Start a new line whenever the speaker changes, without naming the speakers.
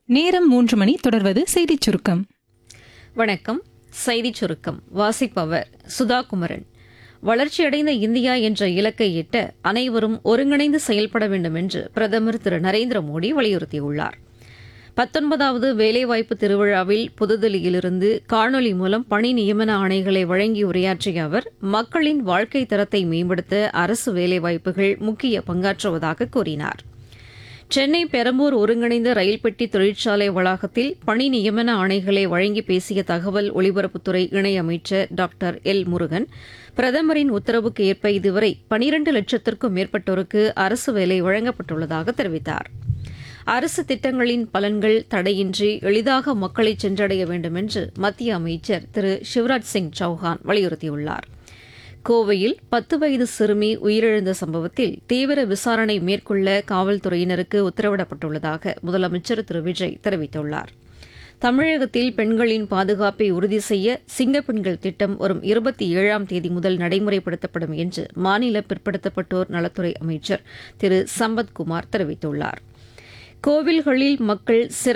நேரம் மூன்று மணி தொடர்வது செய்திச் சுருக்கம்
வணக்கம் செய்திச் சுருக்கம் வாசிப்பவர் சுதா குமரன் வளர்ச்சியடைந்த இந்தியா என்ற இலக்கை எட்ட அனைவரும் ஒருங்கிணைந்து செயல்பட வேண்டும் என்று பிரதமர் திரு நரேந்திர மோடி வலியுறுத்தியுள்ளார் பத்தொன்பதாவது வேலைவாய்ப்பு திருவிழாவில் புதுதில்லியிலிருந்து காணொலி மூலம் பணி நியமன ஆணைகளை வழங்கி உரையாற்றிய அவர் மக்களின் வாழ்க்கை தரத்தை மேம்படுத்த அரசு வேலைவாய்ப்புகள் முக்கிய பங்காற்றுவதாக கூறினார் சென்னை பெரம்பூர் ஒருங்கிணைந்த ரயில் பெட்டி தொழிற்சாலை வளாகத்தில் பணி நியமன ஆணைகளை வழங்கி பேசிய தகவல் ஒலிபரப்புத்துறை இணையமைச்சர் டாக்டர் எல் முருகன் பிரதமரின் உத்தரவுக்கு ஏற்ப இதுவரை பனிரண்டு லட்சத்திற்கும் மேற்பட்டோருக்கு அரசு வேலை வழங்கப்பட்டுள்ளதாக தெரிவித்தார் அரசு திட்டங்களின் பலன்கள் தடையின்றி எளிதாக மக்களை சென்றடைய வேண்டும் என்று மத்திய அமைச்சர் திரு சிவராஜ் சிங் சௌஹான் வலியுறுத்தியுள்ளார் கோவையில் பத்து வயது சிறுமி உயிரிழந்த சம்பவத்தில் தீவிர விசாரணை மேற்கொள்ள காவல்துறையினருக்கு உத்தரவிடப்பட்டுள்ளதாக முதலமைச்சர் திரு விஜய் தெரிவித்துள்ளார் தமிழகத்தில் பெண்களின் பாதுகாப்பை உறுதி செய்ய சிங்கப்பெண்கள் திட்டம் வரும் இருபத்தி ஏழாம் தேதி முதல் நடைமுறைப்படுத்தப்படும் என்று மாநில பிற்படுத்தப்பட்டோர் நலத்துறை அமைச்சர் திரு சம்பத்குமார் தெரிவித்துள்ளார் கோவில்களில் மக்கள் சிறப்பு